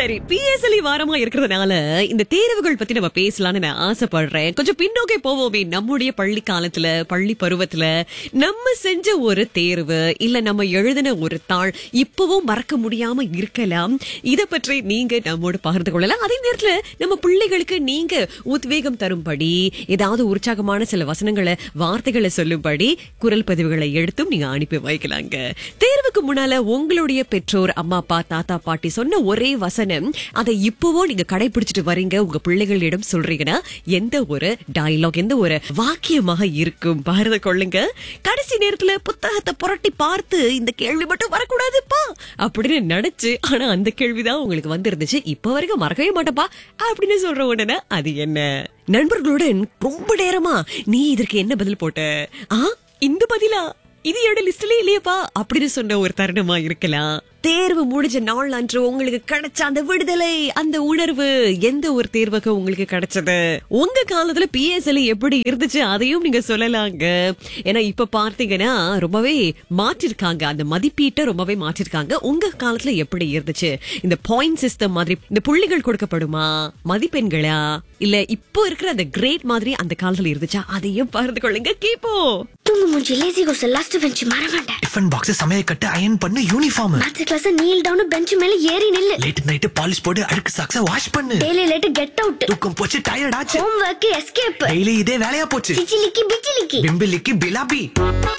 சரி பிஎஸ்எல்இ வாரமா இருக்கிறதுனால இந்த தேர்வுகள் பத்தி நம்ம பேசலாம்னு நான் ஆசைப்படுறேன் கொஞ்சம் பின்னோக்கே போவோமே நம்முடைய பள்ளி காலத்துல பள்ளி பருவத்துல நம்ம செஞ்ச ஒரு தேர்வு இல்ல நம்ம எழுதின ஒரு தாள் இப்பவும் மறக்க முடியாம இருக்கலாம் இத பற்றி நீங்க நம்மோடு பகிர்ந்து கொள்ளலாம் அதே நேரத்துல நம்ம பிள்ளைகளுக்கு நீங்க உத்வேகம் தரும்படி ஏதாவது உற்சாகமான சில வசனங்களை வார்த்தைகளை சொல்லும்படி குரல் பதிவுகளை எடுத்தும் நீங்க அனுப்பி வைக்கலாங்க தேர்வுக்கு முன்னால உங்களுடைய பெற்றோர் அம்மா அப்பா தாத்தா பாட்டி சொன்ன ஒரே வசனம் அதை இப்பவோ நீங்க கடைபிடிச்சிட்டு வரீங்க உங்க பிள்ளைகளிடம் சொல்றீங்கன்னா எந்த ஒரு டயலாக் எந்த ஒரு வாக்கியமாக இருக்கும் பாரத கொள்ளுங்க கடைசி நேரத்துல புத்தகத்தை புரட்டி பார்த்து இந்த கேள்வி மட்டும் வரக்கூடாதுப்பா அப்படின்னு நினைச்சு ஆனா அந்த கேள்விதான் உங்களுக்கு வந்திருந்துச்சு இப்ப வரைக்கும் மறக்கவே மாட்டப்பா அப்படின்னு சொல்ற உடனே அது என்ன நண்பர்களுடன் ரொம்ப நேரமா நீ இதற்கு என்ன பதில் போட்ட ஆ இந்த பதிலா இது என்னோட லிஸ்ட்லயே இல்லையப்பா அப்படின்னு சொன்ன ஒரு தருணமா இருக்கலாம் தேர்வு முடிஞ்ச நாள் அன்று உங்களுக்கு கிடைச்ச அந்த விடுதலை அந்த உணர்வு எந்த ஒரு தேர்வுக்கு உங்களுக்கு கிடைச்சது உங்க காலத்துல பிஎஸ்எல் எப்படி இருந்துச்சு அதையும் நீங்க சொல்லலாங்க ஏன்னா இப்ப பார்த்தீங்கன்னா ரொம்பவே மாற்றிருக்காங்க அந்த மதிப்பீட்டை ரொம்பவே மாற்றிருக்காங்க உங்க காலத்துல எப்படி இருந்துச்சு இந்த பாயிண்ட் சிஸ்டம் மாதிரி இந்த புள்ளிகள் கொடுக்கப்படுமா மதிப்பெண்களா இல்ல இப்போ இருக்கிற அந்த கிரேட் மாதிரி அந்த காலத்துல இருந்துச்சா அதையும் பகிர்ந்து கொள்ளுங்க கேப்போம் தூங்கு மூஞ்சி லேசி கோஸ் லாஸ்ட் பெஞ்ச் மறவேண்டேன் டிஃபன் பாக்ஸ் சமையல் கட்டு அயன் பண்ணு uniform maths class kneel down bench மேல ஏறி நில்லு லேட் நைட் பாலிஷ் போட்டு அழுக்கு சாக்ஸ வாஷ் பண்ணு டெய்லி லேட் கெட் அவுட் தூக்கம் போச்சு டயர்ட் ஆச்சு ஹோம் ஒர்க் எஸ்கேப் டெய்லி இதே வேலையா போச்சு சிச்சிலிக்கி பிச்சிலிக்கி பிம்பிலிக்கு பிலாபி